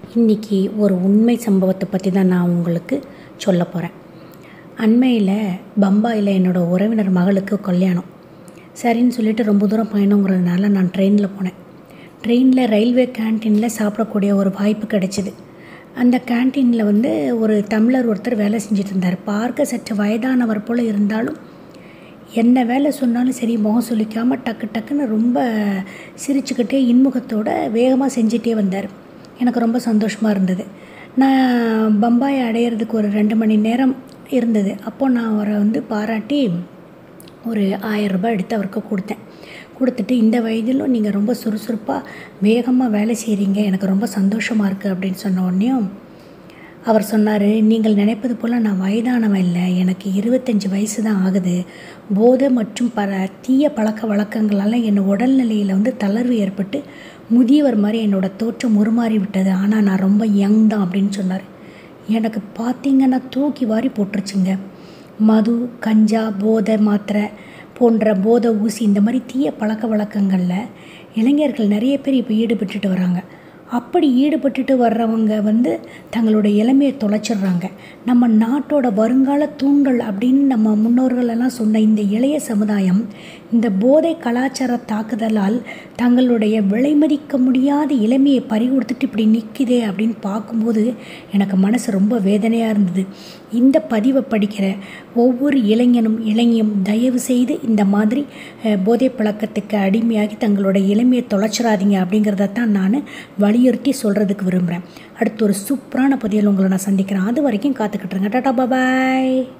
இன்றைக்கி ஒரு உண்மை சம்பவத்தை பற்றி தான் நான் உங்களுக்கு சொல்ல போகிறேன் அண்மையில் பம்பாயில் என்னோடய உறவினர் மகளுக்கு கல்யாணம் சரின்னு சொல்லிட்டு ரொம்ப தூரம் பயணங்கிறதுனால நான் ட்ரெயினில் போனேன் ட்ரெயினில் ரயில்வே கேன்டீனில் சாப்பிடக்கூடிய ஒரு வாய்ப்பு கிடைச்சிது அந்த கேன்டீனில் வந்து ஒரு தமிழர் ஒருத்தர் வேலை செஞ்சுட்டு இருந்தார் பார்க்க சற்று வயதானவர் போல் இருந்தாலும் என்ன வேலை சொன்னாலும் சரி முகம் சுளிக்காமல் டக்கு டக்குன்னு ரொம்ப சிரிச்சுக்கிட்டே இன்முகத்தோட வேகமாக செஞ்சிட்டே வந்தார் எனக்கு ரொம்ப சந்தோஷமாக இருந்தது நான் பம்பாயை அடையிறதுக்கு ஒரு ரெண்டு மணி நேரம் இருந்தது அப்போது நான் அவரை வந்து பாராட்டி ஒரு ஆயரரூபா எடுத்து அவருக்கு கொடுத்தேன் கொடுத்துட்டு இந்த வயதிலும் நீங்கள் ரொம்ப சுறுசுறுப்பாக வேகமாக வேலை செய்கிறீங்க எனக்கு ரொம்ப சந்தோஷமாக இருக்குது அப்படின்னு சொன்ன உடனேயும் அவர் சொன்னார் நீங்கள் நினைப்பது போல் நான் வயதானவன் இல்லை எனக்கு இருபத்தஞ்சி வயசு தான் ஆகுது போதை மற்றும் பல தீய பழக்க வழக்கங்களால் என் உடல்நிலையில் வந்து தளர்வு ஏற்பட்டு முதியவர் மாதிரி என்னோடய தோற்றம் உருமாறி விட்டது ஆனால் நான் ரொம்ப யங் தான் அப்படின்னு சொன்னார் எனக்கு பார்த்தீங்கன்னா தூக்கி வாரி போட்டுருச்சுங்க மது கஞ்சா போதை மாத்திரை போன்ற போதை ஊசி இந்த மாதிரி தீய பழக்க வழக்கங்களில் இளைஞர்கள் நிறைய பேர் இப்போ ஈடுபட்டுட்டு வராங்க அப்படி ஈடுபட்டுட்டு வர்றவங்க வந்து தங்களோட இளமையை தொலைச்சிடுறாங்க நம்ம நாட்டோட வருங்கால தூண்கள் அப்படின்னு நம்ம முன்னோர்கள் எல்லாம் சொன்ன இந்த இளைய சமுதாயம் இந்த போதை கலாச்சார தாக்குதலால் தங்களுடைய விலை மதிக்க முடியாத இளமையை பறி கொடுத்துட்டு இப்படி நிற்குதே அப்படின்னு பார்க்கும்போது எனக்கு மனசு ரொம்ப வேதனையாக இருந்தது இந்த பதிவை படிக்கிற ஒவ்வொரு இளைஞனும் இளைஞயும் தயவு செய்து இந்த மாதிரி போதை பழக்கத்துக்கு அடிமையாகி தங்களோட இளமையை தொலைச்சிடாதீங்க அப்படிங்கிறத தான் நான் வலியுறுத்தி சொல்கிறதுக்கு விரும்புகிறேன் அடுத்து ஒரு சூப்பரான பதிவில் உங்களை நான் சந்திக்கிறேன் அது வரைக்கும் காத்துக்கிட்டுருங்க டாட்டா பாபாய்